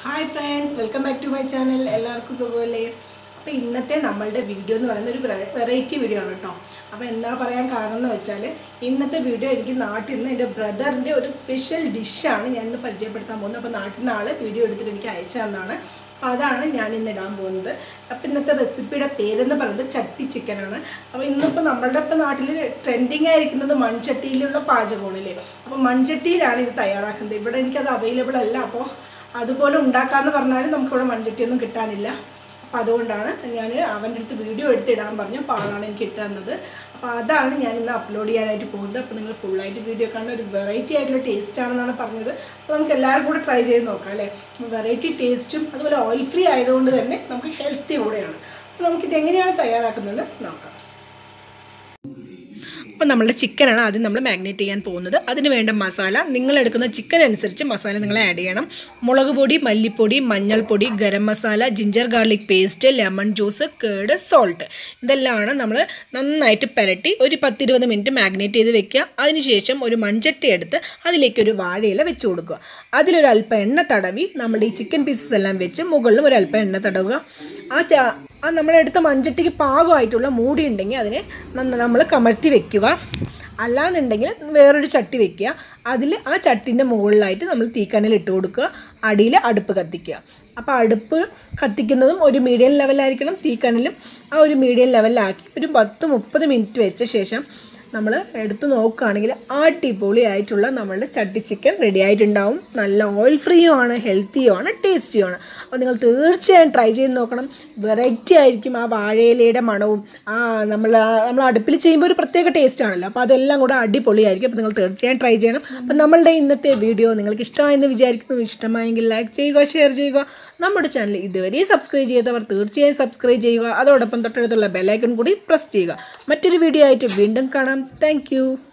hi friends welcome back to my channel എല്ലാവർക്കും സുഖമല്ലേ അപ്പോൾ ഇന്നത്തെ നമ്മളുടെ വീഡിയോ എന്ന് പറയുന്നത് ഒരു വെറൈറ്റി വീഡിയോ ആണ് കേട്ടോ അപ്പോൾ എന്താ പറയാൻ കാരണം എന്ന് വെച്ചാൽ ഇന്നത്തെ വീഡിയോ എനിക്ക് നാട്ടിൽ നിന്ന് എൻ്റെ ബ്രദറിൻ്റെ ഒരു സ്പെഷ്യൽ ഡിഷാണ് ഞാൻ ഇന്ന് പരിചയപ്പെടുത്താൻ പോകുന്നത് അപ്പോൾ നാട്ടിൽ നിന്ന് ആൾ വീഡിയോ എടുത്തിട്ട് എനിക്ക് അയച്ചു തന്നാണ് അപ്പോൾ അതാണ് ഞാൻ ഇന്ന് ഇടാൻ പോകുന്നത് അപ്പോൾ ഇന്നത്തെ റെസിപ്പിയുടെ പേരെന്ന് പറയുന്നത് ചട്ടി ചിക്കനാണ് അപ്പോൾ ഇന്നിപ്പോൾ നമ്മളുടെ ഇപ്പോൾ നാട്ടിൽ ട്രെൻഡിങ് ആയിരിക്കുന്നത് മൺചട്ടിയിലുള്ള പാചകമാണല്ലേ അപ്പോൾ മൺചട്ടിയിലാണ് ഇത് തയ്യാറാക്കുന്നത് ഇവിടെ എനിക്കത് അവൈലബിൾ അല്ല അപ്പോൾ അതുപോലെ ഉണ്ടാക്കാമെന്ന് പറഞ്ഞാലും നമുക്കിവിടെ മൺചട്ടിയൊന്നും കിട്ടാനില്ല അപ്പം അതുകൊണ്ടാണ് ഞാൻ അവൻ്റെ അടുത്ത് വീഡിയോ എടുത്തിടാൻ പറഞ്ഞു അപ്പോൾ ആളാണ് എനിക്ക് ഇട്ട് തന്നത് അപ്പോൾ അതാണ് ഞാൻ ഇന്ന് അപ്ലോഡ് ചെയ്യാനായിട്ട് പോകുന്നത് അപ്പോൾ നിങ്ങൾ ഫുള്ളായിട്ട് വീഡിയോ കാണുന്ന ഒരു വെറൈറ്റി ആയിട്ടുള്ള ടേസ്റ്റ് ആണെന്നാണ് പറഞ്ഞത് അപ്പോൾ നമുക്ക് എല്ലാവരും കൂടെ ട്രൈ ചെയ്ത് നോക്കാം അല്ലേ വെറൈറ്റി ടേസ്റ്റും അതുപോലെ ഓയിൽ ഫ്രീ ആയതുകൊണ്ട് തന്നെ നമുക്ക് ഹെൽത്തി കൂടെയാണ് അപ്പോൾ നമുക്കിത് എങ്ങനെയാണ് തയ്യാറാക്കുന്നത് നോക്കാം അപ്പോൾ നമ്മളുടെ ചിക്കനാണ് ആദ്യം നമ്മൾ മാഗ്നേറ്റ് ചെയ്യാൻ പോകുന്നത് അതിന് വേണ്ട മസാല നിങ്ങൾ എടുക്കുന്ന ചിക്കൻ അനുസരിച്ച് മസാല നിങ്ങൾ ആഡ് ചെയ്യണം മുളക് പൊടി മല്ലിപ്പൊടി മഞ്ഞൾപ്പൊടി garam masala ginger garlic paste lemon juice കേട് സോൾട്ട് ഇതെല്ലാമാണ് നമ്മൾ നന്നായിട്ട് പുരട്ടി ഒരു പത്തിരുപത് മിനിറ്റ് മാഗ്നേറ്റ് ചെയ്ത് വെക്കുക അതിനുശേഷം ഒരു മൺചട്ടി എടുത്ത് അതിലേക്ക് ഒരു വാഴയില വെച്ച് കൊടുക്കുക അതിലൊരു അല്പം എണ്ണ തടവി നമ്മുടെ ഈ ചിക്കൻ പീസസ് എല്ലാം വെച്ച് മുകളിലും ഒരു അല്പം എണ്ണ തടവുക ആ ച ആ നമ്മളെടുത്ത മൺചട്ടിക്ക് പാകമായിട്ടുള്ള മൂടി ഉണ്ടെങ്കിൽ അതിനെ നമ്മൾ കമഴ്ത്തി വെക്കുക അല്ലാന്നുണ്ടെങ്കിൽ വേറൊരു ചട്ടി വെക്കുക അതിൽ ആ ചട്ടിൻ്റെ മുകളിലായിട്ട് നമ്മൾ തീക്കനൽ ഇട്ട് കൊടുക്കുക അടിയിൽ അടുപ്പ് കത്തിക്കുക അപ്പോൾ അടുപ്പ് കത്തിക്കുന്നതും ഒരു മീഡിയം ലെവലായിരിക്കണം തീക്കനലും ആ ഒരു മീഡിയം ലെവലിലാക്കി ഒരു പത്ത് മുപ്പത് മിനിറ്റ് വെച്ച ശേഷം നമ്മൾ എടുത്ത് നോക്കുകയാണെങ്കിൽ അടിപൊളിയായിട്ടുള്ള നമ്മളുടെ ചട്ടി ചിക്കൻ റെഡി ആയിട്ടുണ്ടാവും നല്ല ഓയിൽ ഫ്രീയും ആണ് ഹെൽത്തിയും ആണ് ടേസ്റ്റിയും ആണ് അപ്പോൾ നിങ്ങൾ തീർച്ചയായും ട്രൈ ചെയ്ത് നോക്കണം വെറൈറ്റി ആയിരിക്കും ആ വാഴയിലയുടെ മണവും ആ നമ്മൾ നമ്മൾ അടുപ്പിൽ ചെയ്യുമ്പോൾ ഒരു പ്രത്യേക ടേസ്റ്റ് ആണല്ലോ അപ്പോൾ അതെല്ലാം കൂടെ അടിപൊളിയായിരിക്കും അപ്പോൾ നിങ്ങൾ തീർച്ചയായും ട്രൈ ചെയ്യണം അപ്പോൾ നമ്മളുടെ ഇന്നത്തെ വീഡിയോ നിങ്ങൾക്ക് ഇഷ്ടമായെന്ന് വിചാരിക്കുന്നു ഇഷ്ടമായെങ്കിൽ ലൈക്ക് ചെയ്യുക ഷെയർ ചെയ്യുക നമ്മുടെ ചാനൽ ഇതുവരെ സബ്സ്ക്രൈബ് ചെയ്തവർ തീർച്ചയായും സബ്സ്ക്രൈബ് ചെയ്യുക അതോടൊപ്പം തൊട്ടടുത്തുള്ള ബെലൈക്കൺ കൂടി പ്രസ് ചെയ്യുക മറ്റൊരു വീഡിയോ ആയിട്ട് വീണ്ടും കാണാം താങ്ക്